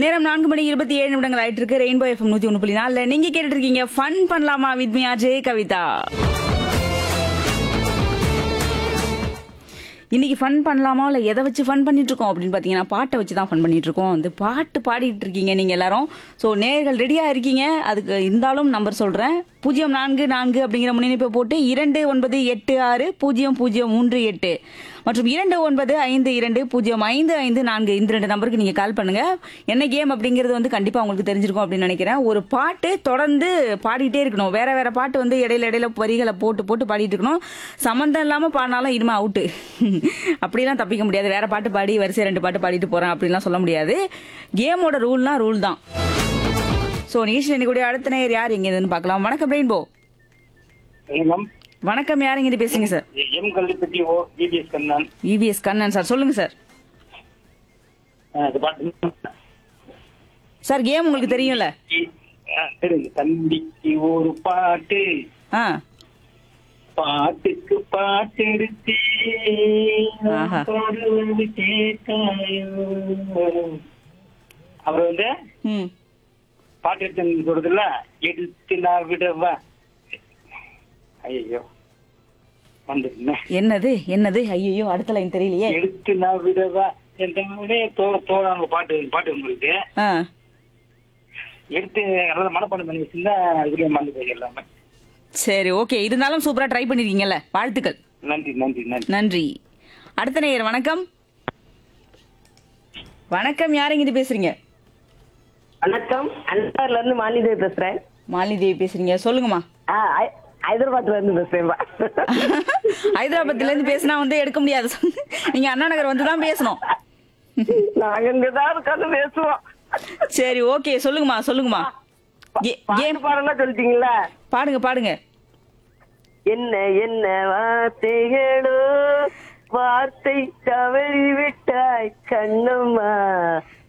நேரம் நான்கு மணி இருபத்தி ஏழு நிமிடங்கள் ஆயிட்டு இருக்கு ரெயின்போ எஃப்எம் நூத்தி ஒன்று புள்ளி நாலுல நீங்க கேட்டுட்டு இருக்கீங்க ஃபன் பண்ணலாமா வித் மீ அஜய் கவிதா இன்னைக்கு ஃபன் பண்ணலாமா இல்லை எதை வச்சு ஃபன் பண்ணிட்டு இருக்கோம் அப்படின்னு பார்த்தீங்கன்னா பாட்டை வச்சு தான் ஃபன் பண்ணிட்டு இருக்கோம் வந்து பாட்டு பாடிட்டு இருக்கீங்க நீங்க எல்லாரும் ஸோ நேர்கள் ரெடியா இருக்கீங்க அதுக்கு இருந்தாலும் நம்பர் சொல்றேன் பூஜ்ஜியம் நான்கு நான்கு அப்படிங்கிற முன்னிணைப்பை போட்டு இரண்டு ஒன்பது எட்டு ஆறு பூஜ்ஜியம் பூஜ்ஜியம் மூன்று எட்டு மற்றும் இரண்டு ஒன்பது ஐந்து இரண்டு பூஜ்ஜியம் ஐந்து ஐந்து நான்கு இந்த ரெண்டு நம்பருக்கு நீங்க கால் பண்ணுங்க என்ன கேம் அப்படிங்கிறது வந்து கண்டிப்பா உங்களுக்கு தெரிஞ்சிருக்கும் அப்படின்னு நினைக்கிறேன் ஒரு பாட்டு தொடர்ந்து பாடிட்டே இருக்கணும் வேற வேற பாட்டு வந்து இடையில இடையில வரிகளை போட்டு போட்டு பாடிட்டு இருக்கணும் சம்மந்தம் இல்லாம பாடினாலும் இனிமே அவுட்டு அப்படிலாம் தப்பிக்க முடியாது வேற பாட்டு பாடி வரிசை ரெண்டு பாட்டு பாடிட்டு போறேன் அப்படிலாம் சொல்ல முடியாது கேமோட ரூல்னா ரூல் தான் ஸோ நிகழ்ச்சியில் இன்னைக்கு அடுத்த நேயர் யார் எங்க இதுன்னு பார்க்கலாம் வணக்கம் ரெயின்போ வணக்கம் வணக்கம் யார் இங்கிட்டு பேசுங்க சார் எம் கல்விப்பட்டி ஓ PBS Kannan EVS Kannan sir சொல்லுங்க சார் அஹ் இந்த பாட்டு சார் கேம் உங்களுக்கு தெரியும்ல அஹ் தெரியுது தம்பிக்கு ஒரு பாட்டு ஆ பாட்டுக்கு பாட்டு எடுத்து ஆஹா. பாடுவது கேட்காயோ. அவர் வந்து ம் பாட்டு எடுத்து சொல்றதுல எடுத்து நான் விடவா ஐயோ வந்துருந்தேன் என்னது என்னது ஐயோ அடுத்த லைன் தெரியலையே எடுத்து நான் விடவா என்ற தோ தோறாங்க பாட்டு பாட்டு உங்களுக்கு ஆ எடுத்து நல்லா மனப்பாடம் பண்ணி வச்சிருந்தா அதுக்குள்ளே மறந்து போய் எல்லாமே சரி ஓகே இருந்தாலும் சூப்பரா ட்ரை பண்ணிருக்கீங்கல்ல வாழ்த்துக்கள் நன்றி நன்றி நன்றி நன்றி அடுத்த நேயர் வணக்கம் வணக்கம் யார் இங்கிட்டு பேசுறீங்க வணக்கம் அன்சார்ல இருந்து மாலிதேவி பேசுறேன் மாலினி தேவி பேசுறீங்க சொல்லுங்கம்மா ஆ, ஹை- ஹைதராபாத்ல இருந்து பேசுறேன் ஹைதராபாத்ல இருந்து பேசினா வந்து எடுக்க முடியாது நீங்க அண்ணா நகர் வந்து தான் பேசணும் நாங்க இங்கதான் உட்காந்து பேசுவோம் சரி ஓகே சொல்லுங்கம்மா சொல்லுங்கம்மா கே- பாட்டு கேம் பாடலாம் சொல்லிட்டீங்களா பாடுங்க பாடுங்க என்ன என்ன வார்த்தைகளோ வார்த்தை தவறி விட்டாய் கண்ணம்மா